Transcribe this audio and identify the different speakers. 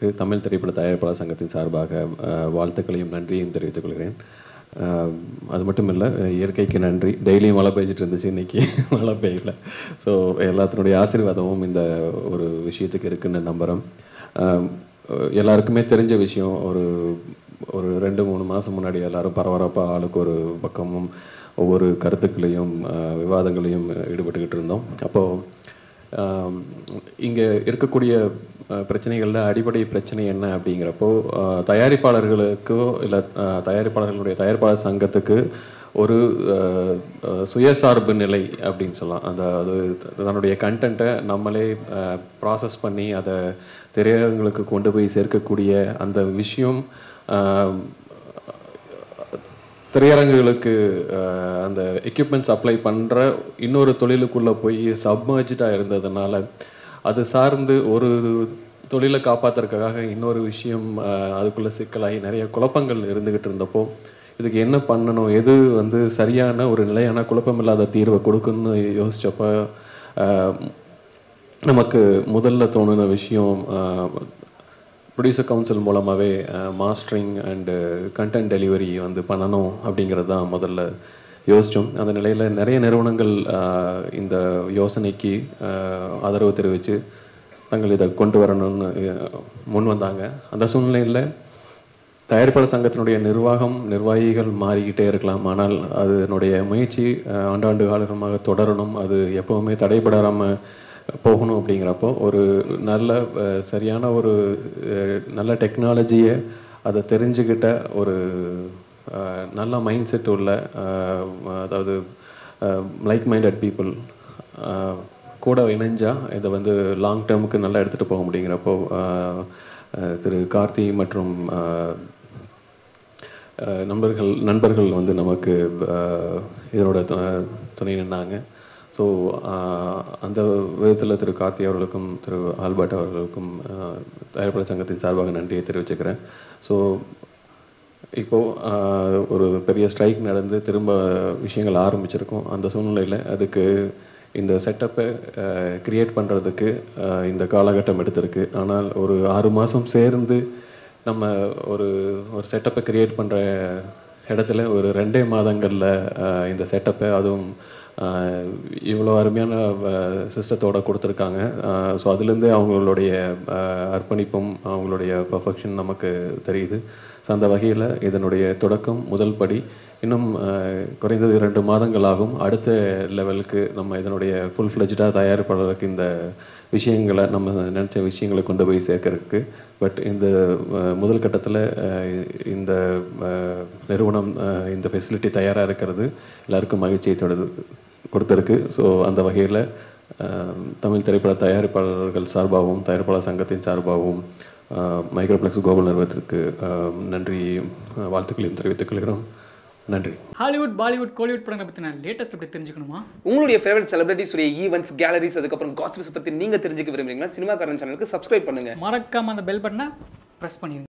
Speaker 1: அவர்களுக்கு தமிழ் திரைப்பட தயாரிப்பாளர் சங்கத்தின் சார்பாக அஹ், வாழ்த்துக்களையும் நன்றியையும் தெரிவித்துக் கொள்கிறேன் அஹ், அது மட்டும் இல்லை இயற்கைக்கு நன்றி டெய்லியும் மழை பெய்ஞ்சிட்டு இருந்துச்சு இன்னைக்கு மழை பெய்யல ஸோ எல்லாத்தினுடைய ஆசீர்வாதமும் இந்த ஒரு விஷயத்துக்கு இருக்குன்னு நம்புகிறோம் அஹ், எல்லாருக்குமே தெரிஞ்ச விஷயம் ஒரு ஒரு ரெண்டு மூணு மாதம் முன்னாடி எல்லாரும் பரபரப்பாக ஆளுக்கு ஒரு பக்கமும் ஒவ்வொரு கருத்துக்களையும் அஹ், விவாதங்களையும் ஈடுபட்டுக்கிட்டு இருந்தோம் அப்போது இங்கே இருக்கக்கூடிய அஹ், பிரச்சனைகள்ல அடிப்படை பிரச்சனை என்ன அப்படிங்கிறப்போ அஹ், தயாரிப்பாளர்களுக்கோ இல்லை தயாரிப்பாளர்களுடைய தயாரிப்பாளர் சங்கத்துக்கு ஒரு அஹ், அஹ், சுயசார்பு நிலை அப்படின்னு சொல்லலாம் அந்த அது தன்னுடைய கண்டென்ட்டை நம்மளே ப்ராசஸ் பண்ணி அதை திரையரங்களுக்கு கொண்டு போய் சேர்க்கக்கூடிய அந்த விஷயம் அஹ், திரையரங்குகளுக்கு அஹ், அந்த எக்யூப்மெண்ட்ஸ் அப்ளை பண்ணுற இன்னொரு தொழிலுக்குள்ளே போய் சப்மர்ஜாக இருந்ததுனால அது சார்ந்து ஒரு தொழிலை காப்பாத்துறதுக்காக இன்னொரு விஷயம் அஹ், அதுக்குள்ள சிக்கலாகி நிறைய குழப்பங்கள் இருந்துகிட்டு இருந்தப்போ இதுக்கு என்ன பண்ணணும் எது வந்து சரியான ஒரு நிலையான குழப்பமில்லாத தீர்வை கொடுக்குன்னு யோசிச்சப்ப அஹ், நமக்கு முதல்ல தோணுன விஷயம் ப்ரொடியூசர் கவுன்சில் மூலமாகவே மாஸ்டரிங் அண்டு கண்டென்ட் டெலிவரி வந்து பண்ணணும் அப்படிங்கிறது தான் முதல்ல யோசித்தோம் அந்த நிலையில் நிறைய நிறுவனங்கள் அஹ், இந்த யோசனைக்கு அஹ், ஆதரவு தெரிவித்து தங்கள் இதை கொண்டு வரணும்னு அஹ், முன் வந்தாங்க அந்த சூழ்நிலையில் தயாரிப்பாளர் சங்கத்தினுடைய நிர்வாகம் நிர்வாகிகள் மாறிக்கிட்டே இருக்கலாம் ஆனால் அதனுடைய முயற்சி அஹ், ஆண்டாண்டு காலமாக தொடரணும் அது எப்பவுமே தடைபடாமல் போகணும் அப்படிங்கிறப்போ ஒரு நல்ல அஹ், சரியான ஒரு அஹ், நல்ல டெக்னாலஜியை அதை தெரிஞ்சுக்கிட்ட ஒரு அஹ், நல்ல மைண்ட் செட் உள்ள அஹ், அதாவது லைக் மைண்டட் பீப்புள் கூட இணைஞ்சா இதை வந்து லாங் டேர்முக்கு நல்லா எடுத்துகிட்டு போக முடியுங்கிறப்போ அஹ், அஹ், திரு கார்த்தி மற்றும் அஹ், அஹ் நண்பர்கள் நண்பர்கள் வந்து நமக்கு அஹ், இதனோட து- துணை நின்னாங்க ஸோ அந்த விதத்தில் திரு கார்த்தி அவர்களுக்கும் திரு ஆல்பர்ட் அவர்களுக்கும் அஹ், தயாரிப்பாளர் சங்கத்தின் சார்பாக நன்றியை தெரிவிச்சுக்கிறேன் ஸோ இப்போ ஆஹ், ஒரு பெரிய ஸ்ட்ரைக் நடந்து திரும்ப விஷயங்கள் ஆரம்பிச்சிருக்கோம் அந்த சூழ்நிலையில் அதுக்கு இந்த செட்டப்பை கிரியேட் பண்ணுறதுக்கு இந்த காலகட்டம் எடுத்திருக்கு ஆனால் ஒரு ஆறு மாதம் சேர்ந்து நம்ம ஒரு ஒரு செட்டப்பை கிரியேட் பண்ணுற இடத்துல ஒரு ரெண்டே மாதங்களில் இந்த செட்டப்பை அதுவும் ஆஹ், இவ்வளோ அருமையான சிஸ்டத்தோட கொடுத்துருக்காங்க ஸோ அதுலேருந்தே அவங்களுடைய ஆஹ், அர்ப்பணிப்பும் அவங்களுடைய பர்ஃபெக்ஷன் நமக்கு தெரியுது ஸோ அந்த வகையில் இதனுடைய தொடக்கம் முதல் படி இன்னும் ஆஹ், குறைந்தது இரண்டு மாதங்கள் ஆகும் அடுத்த லெவலுக்கு நம்ம இதனுடைய ஃபுல் ஃப்ளெஜ்டாக தயாரிப்பாளருக்கு இந்த விஷயங்களை நம்ம நினச்ச விஷயங்களை கொண்டு போய் சேர்க்கறதுக்கு பட் இந்த ஆஹ், முதல் கட்டத்தில் இந்த ஆஹ், நிறுவனம் ஆஹ், இந்த ஃபெசிலிட்டி தயாராக இருக்கிறது எல்லாருக்கும் மகிழ்ச்சியை தொடது கொடுத்துருக்கு ஸோ அந்த வகையில் தமிழ் திரைப்பட தயாரிப்பாளர்கள் சார்பாகவும் தயாரிப்பாளர் சங்கத்தின் சார்பாகவும் மைக்ரோப்ளெக்ஸ் கோகுல் நிறுவனத்திற்கு ஆஹ், நன்றியையும் ஆஹ், வாழ்த்துக்களையும் தெரிவித்துக் கொள்கிறோம் நன்றி
Speaker 2: ஹாலிவுட் பாலிவுட் கோலிவுட் படங்களை பற்றின லேட்டஸ்ட் அப்படி தெரிஞ்சுக்கணுமா
Speaker 3: உங்களுடைய ஃபேவரட் செலிபிரிட்டிஸ் உடைய ஈவெண்ட்ஸ் கேலரிஸ் அதுக்கப்புறம் காசிப்ஸ் பத்தி நீங்க தெரிஞ்சுக்க விரும்புறீங்களா சினிமா காரன் சேனலுக்கு சப்ஸ்கிரைப் பண்ணுங்க
Speaker 2: மறக்காம அந்த பெல் பட்டனை ப்ரெஸ் பண்ணிடுங்க